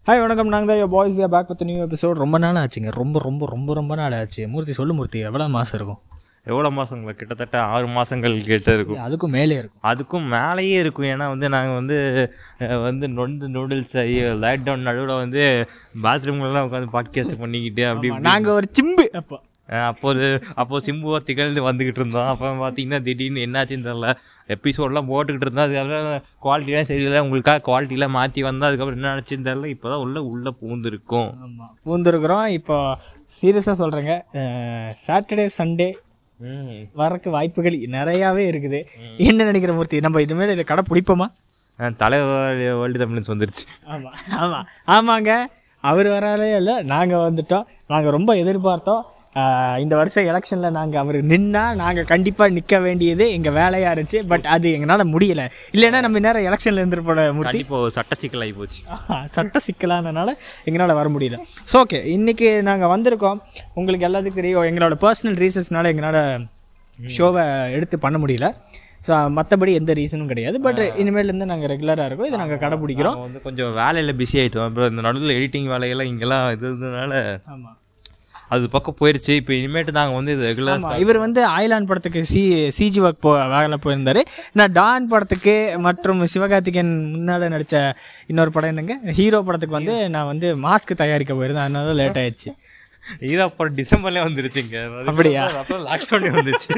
Hi வணக்கம் நாங்கள் தான் பாய்ஸ் வியா பேக் வித் நியூ எபிசோட் ரொம்ப நாள் ஆச்சுங்க ரொம்ப ரொம்ப ரொம்ப ரொம்ப நாள் ஆச்சு மூர்த்தி சொல்லு மூர்த்தி எவ்வளோ மாதம் இருக்கும் எவ்வளோ மாதங்களா கிட்டத்தட்ட ஆறு மாதங்கள் கிட்ட இருக்கும் அதுக்கும் மேலே இருக்கும் அதுக்கும் மேலேயே இருக்கும் ஏன்னா வந்து நாங்கள் வந்து அஹ், வந்து நொந்து நூடுல்ஸ் ஆகி லாக்டவுன் நடுவில் வந்து பாத்ரூம்லாம் உட்காந்து பாட்காஸ்ட் பண்ணிக்கிட்டு அப்படி இப்படி. நாங்கள் ஒரு சிம்பு அப்போ அஹ், அப்போது அப்போது சிம்புவா திகழ்ந்து வந்துக்கிட்டு இருந்தோம் அப்போ பார்த்தீங்கன்னா திடீர்னு என்னாச்சுன்னு தெரில எபிசோடெலாம் போட்டுக்கிட்டு இருந்தோம் அதுக்கப்புறம் குவாலிட்டிலாம் சரியில்லை உங்களுக்காக குவாலிட்டிலாம் மாற்றி வந்தால் அதுக்கப்புறம் என்ன ஆச்சுன்னு தெரில இப்போ தான் உள்ள உள்ளே பூந்துருக்கும் ஆமாம் பூந்துருக்குறோம் இப்போ சீரியஸாக சொல்கிறேங்க சாட்டர்டே சண்டே ம் வரக்கு வாய்ப்புகள் நிறையாவே இருக்குது என்ன நினைக்கிற மூர்த்தி நம்ம இதுமாரி இதை கடை பிடிப்போமா அஹ், தலைவர் வேர்ல்டு தமிழ்ஸ் வந்துருச்சு ஆமாம் ஆமாம் ஆமாங்க அவர் வராலே இல்லை நாங்கள் வந்துட்டோம் நாங்கள் ரொம்ப எதிர்பார்த்தோம் ஆஹ் இந்த வருஷம் எலெக்ஷனில் நாங்கள் அவர் நின்னா நாங்கள் கண்டிப்பாக நிற்க வேண்டியது எங்கள் வேலையாக இருந்துச்சு பட் அது எங்களால் முடியலை இல்லைன்னா நம்ம நேரம் எலெக்ஷனில் இருந்துருப்போட மூர்த்தி கண்டிப்பாக ஒரு சட்ட சிக்கலாகி போச்சு ஆஹா, சட்ட சிக்கலானனால எங்களால் வர முடியல ஸோ ஓகே இன்றைக்கி நாங்கள் வந்திருக்கோம் உங்களுக்கு எல்லாத்துக்கும் தெரியும் எங்களோட பர்சனல் ரீசன்ஸ்னால எங்களால் ஷோவை எடுத்து பண்ண முடியல ஸோ மற்றபடி எந்த ரீசனும் கிடையாது பட் இனிமேலேருந்து நாங்கள் ரெகுலராக இருக்கோம் இதை நாங்கள் கடைப்பிடிக்கிறோம் நாங்கள் வந்து கொஞ்சம் வேலையில் பிஸி ஆகிட்டோம் அப்புறம் இந்த நடுவில் எடிட்டிங் வேலையெல்லாம் இங்கெல்லாம் இது இருந்ததுனால ஆமாம் அது பக்கம் போயிடுச்சு இப்போ இனிமேட்டு நாங்கள் வந்து இது ரெகுலர் ஆமாம் இவர் வந்து ஆயிலான் படத்துக்கு சி சிஜி ஒர்க் போ வேலை போயிருந்தார் நான் டான் படத்துக்கு மற்றும் சிவகார்த்திகேயன் முன்னால் நடித்த இன்னொரு படம் என்னங்க ஹீரோ படத்துக்கு வந்து நான் வந்து மாஸ்க் தயாரிக்க போயிருந்தேன் அதனால தான் லேட் ஆயிடுச்சு இது அப்புறம் டிசம்பர்லேயே வந்துருச்சுங்க அப்படியா? அப்புறம் லாக்டவுனே வந்துச்சு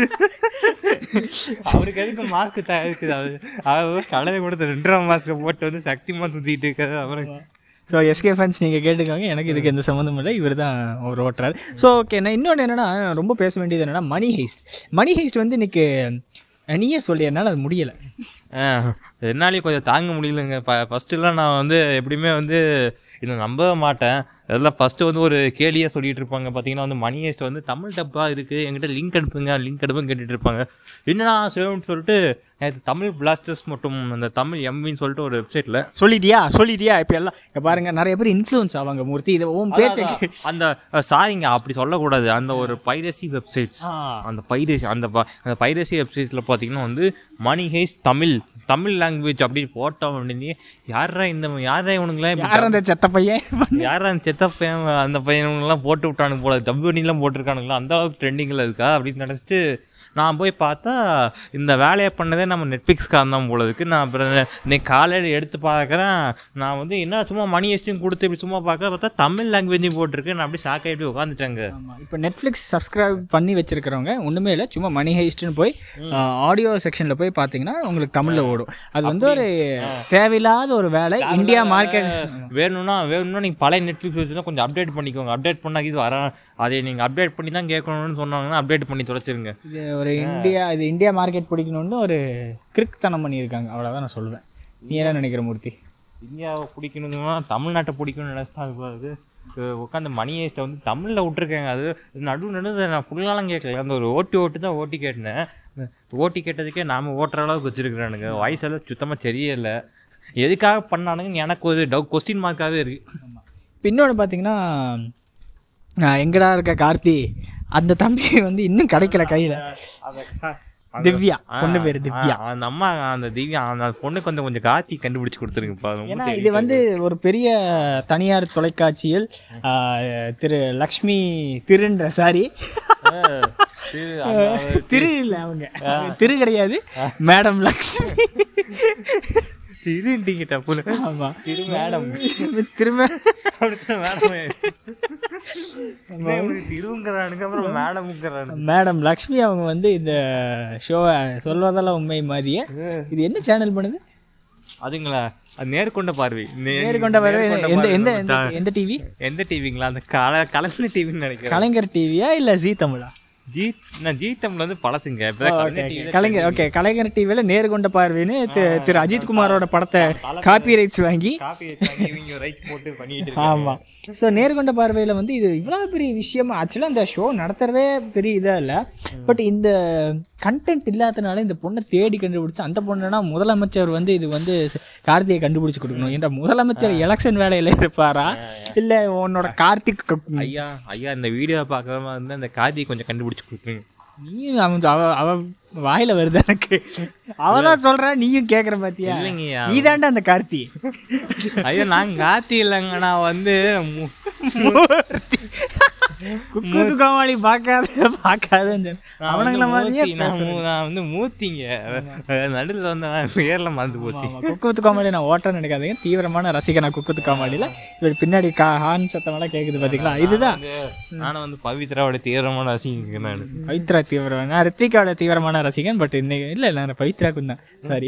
அவருக்கு எதுக்கு மாஸ்க் தயாரிக்குது அது அவர் கலரை கொடுத்து ரெண்டாம் மாஸ்க்கை போட்டு வந்து சக்திமா சுற்றிட்டு இருக்காது அப்புறம் ஸோ எஸ்கே ஃபேன்ஸ் நீங்கள் கேட்டுக்கோங்க எனக்கு இதுக்கு எந்த சம்மந்தமும் இல்லை இவர் தான் அவர் ஓட்டுறாரு ஸோ ஓகே நான் இன்னொன்று என்னென்னா ரொம்ப பேச வேண்டியது என்னென்னா மணி ஹெய்ஸ்ட் மணி ஹெய்ஸ்ட் வந்து இன்னைக்கு நீயே சொல்லி என்னால் அது முடியலை என்னாலேயும் கொஞ்சம் தாங்க முடியலங்க ஃப ஃபஸ்ட்டுலாம் நான் வந்து எப்படியுமே வந்து இதை நம்பவே மாட்டேன் அதெல்லாம் ஃபஸ்ட்டு வந்து ஒரு கேலியாக சொல்லிட்டு இருப்பாங்க பார்த்தீங்கன்னா வந்து மணி ஹேஸ்ட் வந்து தமிழ் டப்பாக இருக்குது என்கிட்ட லிங்க் அனுப்புங்க லிங்க் அனுப்புங்க கேட்டுட்டு இருப்பாங்க என்னடா சேவன்னு சொல்லிட்டு நேற்று தமிழ் பிளாஸ்டர்ஸ் மற்றும் அந்த தமிழ் எம்வின்னு சொல்லிட்டு ஒரு வெப்சைட்டில் சொல்லிட்டியா சொல்லிட்டியா இப்போ எல்லாம் இங்க பாருங்க நிறைய பேர் இன்ஃப்ளூயன்ஸ் ஆவாங்க மூர்த்தி இது உன் பேச்சு அந்த அஹ், சாரிங்க அப்படி சொல்லக்கூடாது அந்த ஒரு பைரசி வெப்சைட்ஸ் ஆ. அந்த பைரசி அந்த ப- அந்த பைரசி வெப்சைட்டில் பார்த்தீங்கன்னா வந்து money heist Tamil Tamil language அப்படின்னு போட்டோம் அப்படின்னு யாரா இந்த யாரா இவனுங்களாம் இப்படி யார் அந்த செத்த பையன் யாரா அந்த செத்த பையன் அந்த பையனுங்கெல்லாம் போட்டு விட்டானுங்க போல டபிள்யூனிலாம் போட்டிருக்கானுங்களா அந்த அளவுக்கு ட்ரெண்டிங்கில் இருக்கா அப்படின்னு நினச்சிட்டு நான் போய் பார்த்தா இந்த வேலையை பண்ணதே நம்ம நெட்ஃப்ளிக்ஸ்காரன் தான் போல இருக்கு நான் அப்புறம் இன்னைக்கு காலையில் எடுத்து பார்க்குறேன் நான் வந்து என்ன சும்மா மணி எஸ்டியும் கொடுத்து இப்படி சும்மா பார்க்க பார்த்தா தமிழ் லாங்குவேஜும் போட்டிருக்கு நான் அப்படியே ஷாக் ஆகிட்டு உட்காந்துட்டேங்க ஆமாம் இப்போ நெட்ஃப்ளிக்ஸ் சப்ஸ்கிரைப் பண்ணி வச்சிருக்கிறவங்க ஒன்றுமே இல்லை சும்மா மணி ஹைஸ்ட்னு போய் ஆடியோ செக்ஷனில் போய் பார்த்தீங்கன்னா உங்களுக்கு தமிழில் ஓடும் அது வந்து ஒரு தேவையில்லாத ஒரு வேலை இந்தியா மார்க்கெட் வேணும்னா வேணும்னா நீங்கள் பழைய நெட்ஃப்ளிக்ஸ் வச்சுன்னா கொஞ்சம் அப்டேட் பண்ணிக்கோங்க அப்டேட் பண்ணால் இது வர அதை நீங்கள் அப்டேட் பண்ணி தான் கேட்கணும்னு சொன்னாங்கன்னா அப்டேட் பண்ணி தொலைச்சிருங்க இது ஒரு இந்தியா இது இந்தியா மார்க்கெட் பிடிக்கணும்னு ஒரு கிரிக்தனம் பண்ணியிருக்காங்க அவ்வளோதான் நான் சொல்லுவேன் நீ என்ன நினைக்கிற மூர்த்தி இந்தியாவை பிடிக்கணும்னா தமிழ்நாட்டை பிடிக்கணும்னு நினச்சா அது உட்காந்து மணி ஏஸ்ட்டை வந்து தமிழில் விட்ருக்கேங்க அது நடு நடுவு நான் ஃபுல்லாலாம் கேட்கல அந்த ஒரு ஓட்டி ஓட்டு தான் ஓட்டி கேட்டேன் இந்த ஓட்டி கேட்டதுக்கே நாம் ஓட்டுற அளவுக்கு வச்சுருக்குறானுங்க வாய்ஸ் எல்லாம் சுத்தமாக சரியில்லை எதுக்காக பண்ணானுங்கன்னு எனக்கு ஒரு டவு கொஸ்டின் மார்க்காகவே இருக்குது இப்போ இன்னொன்று பார்த்தீங்கன்னா ஆஹ், எங்கடா இருக்க கார்த்தி அந்த தம்பி வந்து இன்னும் கிடைக்கல கையில் திவ்யா பொண்ணு பேர் திவ்யா அந்த அம்மா அந்த திவ்யா அந்த பொண்ணு கொஞ்சம் கொஞ்சம் காத்தி கண்டுபிடிச்சி கொடுத்துருங்கப்பா ரொம்ப ஏன்னா இது வந்து ஒரு பெரிய தனியார் தொலைக்காட்சியில் ஆஹ், திரு லக்ஷ்மி திருன்ற சாரி திரு- அந்த- திரு இல்லை அவங்க திரு கிடையாது மேடம் லக்ஷ்மி திருன்ட்டீங்க டப்புன்னு ஆமாம் திரு மேடம் திரும்ப மேடம் திருங்கிறானுங்க அப்புறம் மேடம்ங்கிறானுங்க மேடம் லக்ஷ்மி அவங்க வந்து இந்த ஷோவை சொல்வதெல்லாம் உண்மை மாதிரியே இது என்ன சேனல் பண்ணுது அதுங்களா அது நேர்கொண்ட பார்வை நே- நேர்கொண்ட பார்வை நேர்கொண்ட எந்த பார்வை எந்த நம்ம எந்த தா- எந்த டிவி எந்த டிவிங்களா அந்த கல கலந்து டிவின்னு நினைக்கிறேன் கலைஞர் டிவியா இல்லை ஜி தமிழா ஜி நான் ஜி தமிழ் வந்து பழசுங்க இப்பதான் கலைஞர் TV ல கலைஞர் ஓகே கலைஞர் டிவியில் நேர்கொண்ட பார்வைன்னு திரு திரு அஜித் குமாரோட படத்தை காப்பி ரைட்ஸ் வாங்கி காப்பி வச்சாங்க, இவங்க ரைட்ஸ் போட்டு பண்ணிட்டு இருக்காங்க ஆமாம் ஸோ நேர்கொண்ட பார்வையில் வந்து இது இவ்வளோ பெரிய விஷயமா ஆக்சுவலாக அந்த ஷோ நடத்துறதே பெரிய இதாக இல்லை பட் இந்த கண்டென்ட் இல்லாதனால இந்த பொண்ணை தேடி கண்டுபிடிச்சு அந்த பொண்ணுனா முதலமைச்சர் வந்து இது வந்து ச- கார்த்தியை கண்டுபிடிச்சு கொடுக்கணும் என்ற முதலமைச்சர் எலெக்ஷன் வேலையில் இருப்பாரா இல்லை உன்னோட கார்த்திக் க- ஐயா ஐயா இந்த வீடியோ பார்க்குறவங்க வந்து அந்த காதியை கொஞ்சம் கண்டுபிடிச்சு கொடுத்துருங்க நீயும் அவன் அவ அவ வாயில வருது எனக்கு அவ தான் சொல்றா நீயும் கேக்குற பாத்தியா இல்லைங்கய்யா. நீ தாண்டா அந்த கார்த்தி ஐயோ நான் காத்தி இல்லைங்க நான் வந்து மு- குக்கூத்து கோமாளி பார்க்காத பார்க்காதன்னு சொன்னேன். நான் அவனுங்கள வந்து மாதிரியே மூர்த்தி, நான் மூ- நான் வந்து மூர்த்திங்க நடுவில் வந்து பேர்ல மறந்து போச்சு ஆமா, குக்குத்து காமெடி நான் ஓட்டன்னு நினைக்காதீங்க தீவிரமான ரசிகன் நான் குக்குத்து காமெடியில் இவர் பின்னாடி கா ஹார்ன் சத்தமெல்லாம் கேட்குது பார்த்தீங்களா இதுதான் வந்து நானும் வந்து பவித்ராவோட தீவிரமான ரசிகங்க நான் பவித்ரா தீவிரமான நான் ரித்விகாவோட தீவிரமான ரசிகன் பட் இன்னைக்கு இல்லை நான் பவித்ராக்கு தான் சாரி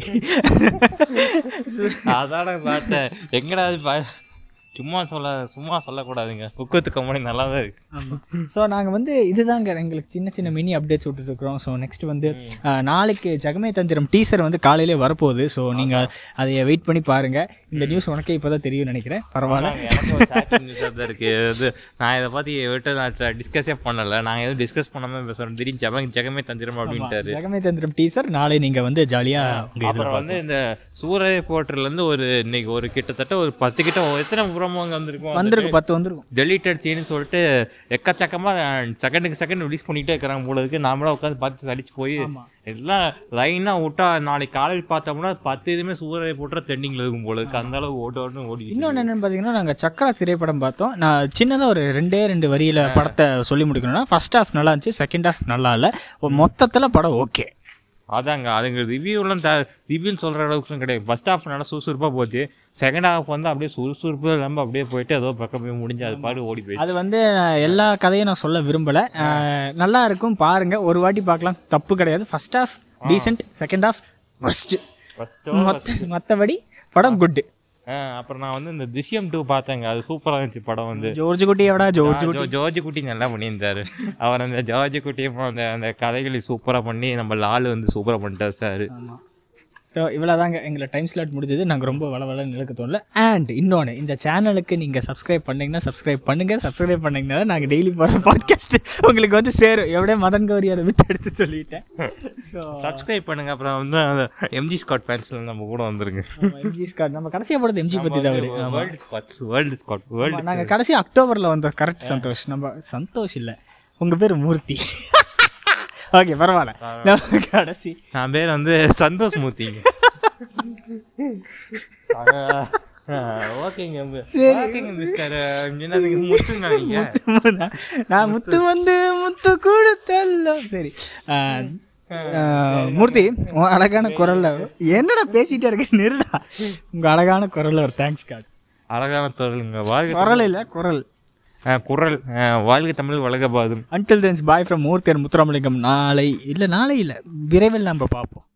அதான பார்த்தேன் எங்கடா அது பா- சும்மா சொல்ல சும்மா சொல்லக்கூடாதுங்க குக்கத்து கம்பெனி நல்லா தான் இருக்கு ஆமாம் ஸோ நாங்கள் வந்து இதுதாங்க எங்களுக்கு சின்ன சின்ன மினி அப்டேட்ஸ் விட்டுருக்குறோம் ஸோ நெக்ஸ்ட் வந்து அஹ், நாளைக்கு ஜெகமே தந்திரம் டீசர் வந்து காலையிலே வரப்போகுது ஸோ நீங்கள் அதை வெயிட் பண்ணி பாருங்கள் இந்த நியூஸ் உனக்கே இப்போ தான் தெரியும்னு நினைக்கிறேன் பரவாயில்ல எனக்கு ஒரு shocking news தான் இருக்கு இது நான் இதை பற்றி விட்டு நான் டிஸ்கஸே பண்ணல நாங்கள் எதுவும் டிஸ்கஸ் பண்ணாமல் பேசுகிறோம் திடீர்னு ஜெக ஜெகமே தந்திரம் அப்படின்ட்டாரு ஜெகமே தந்திரம் டீசர் நாளை நீங்கள் வந்து ஜாலியாக உங்கள் இதில் அப்புறம் வந்து இந்த சூரிய போர்ட்டர்லேருந்து ஒரு இன்னைக்கு ஒரு கிட்டத்தட்ட ஒரு பத்து கிட்ட எத்தனை புறமோ அங்கே வந்திருக்கும் வந்திருக்கும் பத்து வந்திருக்கும் டெலிட்டட் சீன்னு சொல்லிட்டு எக்கச்சக்கமாக செகண்டுக்கு செகண்ட் ரிலீஸ் பண்ணிகிட்டே இருக்கிறாங்க போல இருக்கு நாமளும் உட்காந்து பார்த்து சலிச்சு போய் எல்லாம் லைனாக விட்டா நாளைக்கு காலையில் பார்த்தோம்னா பத்து இதுவுமே சூரிய போட்டுற ட்ரெண்டிங்கில் இருக்கும் போல இருக்கு அந்த அளவுக்கு ஓட்டு ஓட்டு ஓடி இன்னொன்று என்னென்னு பார்த்தீங்கன்னா நாங்கள் சக்கரா திரைப்படம் பார்த்தோம் நான் சின்னதாக ஒரு ரெண்டே ரெண்டு வரியில் படத்தை சொல்லி முடிக்கணும்னா ஃபர்ஸ்ட் ஹாஃப் நல்லா இருந்துச்சு செகண்ட் ஹாஃப் நல்லா இல்லை மொத்தத்தில் படம் ஓகே அதாங்க அதுங்க ரிவ்யூலாம் த ரிவ்யூன்னு சொல்கிற அளவுக்கு கிடையாது ஃபஸ்ட் ஹாஃப் நல்லா சுறுசுறுப்பாக போச்சு செகண்ட் ஹாஃப் வந்து அப்படியே சுறுசுறுப்பு இல்லாமல் அப்படியே போயிட்டு ஏதோ பக்கம் போய் முடிஞ்சு அது பாடு ஓடி போயிடுச்சு அது வந்து நான் எல்லா கதையும் நான் சொல்ல விரும்பலை நல்லா இருக்கும் பாருங்க ஒரு வாட்டி பார்க்கலாம் தப்பு கிடையாது first half decent second half first first மொத்த மற்றபடி படம் குட்டு அப்புறம் நான் வந்து இந்த திஷ்யம் டூ பார்த்தேங்க அது சூப்பராக இருந்துச்சு படம் வந்து ஜோர்ஜ் குட்டியோட ஜோர்ஜ் ஜோ- ஜோர்ஜ் குட்டி நல்லா பண்ணியிருந்தாரு அவர் அந்த ஜார்ஜ் குட்டியும் அந்த அந்த கதைகளை சூப்பராக பண்ணி நம்ம லால் வந்து சூப்பராக பண்ணிட்டார் சார் ஆமாம் ஸோ இவ்வளோ தாங்க எங்களை டைம் ஸ்லாட் முடிஞ்சது நாங்கள் ரொம்ப வள வளன்னு இழுக்க தோணல அண்ட் இன்னொன்று இந்த சேனலுக்கு நீங்கள் சப்ஸ்கிரைப் பண்ணீங்கன்னா சப்ஸ்கிரைப் பண்ணுங்கள் சப்ஸ்கிரைப் பண்ணீங்கன்னா நாங்கள் டெய்லி போகிற பாட்காஸ்ட் உங்களுக்கு வந்து சேரும் எவ்வளோ மதன் கௌரி அதை விட்டு எடுத்து சொல்லிட்டேன் ஸோ சப்ஸ்கிரைப் பண்ணுங்க அப்புறம் வந்து அந்த எம்ஜி ஸ்காட் ஃபேன்ஸில் நம்ம கூட வந்துருங்க எம்ஜி ஸ்காட் நம்ம கடைசியாக போடுறது எம்ஜி பற்றி தான் அவரு வேர்ல்டு ஸ்காட்ஸ் வேர்ல்டு ஸ்காட் வேர்ல்டு நாங்கள் கடைசி அக்டோபரில் வந்தோம் கரெக்ட் சந்தோஷ் நம்ம சந்தோஷ் இல்லை உங்கள் பேர் மூர்த்தி ஓகே பரவாயில்ல நம்ம கடைசி நான் பேர் வந்து சந்தோஷ் மூர்த்திங்க ஓகேங்க ஓகேங்க மிஸ்டர் என்னதுங்க முத்துங்க நீங்க நான் முத்து வந்து முத்து கொடுத்தல்ல சரி ஆஹ், ஆஹ், மூர்த்தி உன் அழகான குரல்ல என்னடா பேசிட்டே இருக்க நிறுடா உங்க அழகான குரல்ல ஒரு தேங்க்ஸ் கார்டு அழகான தொழிலுங்க வாழ்க குரல் இல்ல குரல் ஆ, குரல் ஆ, வாழ்க தமிழ் வழக பாதும் until then bye from Murthy and Muthuramalingam நாளை இல்லை நாளை இல்லை விரைவில் நம்ம பார்ப்போம்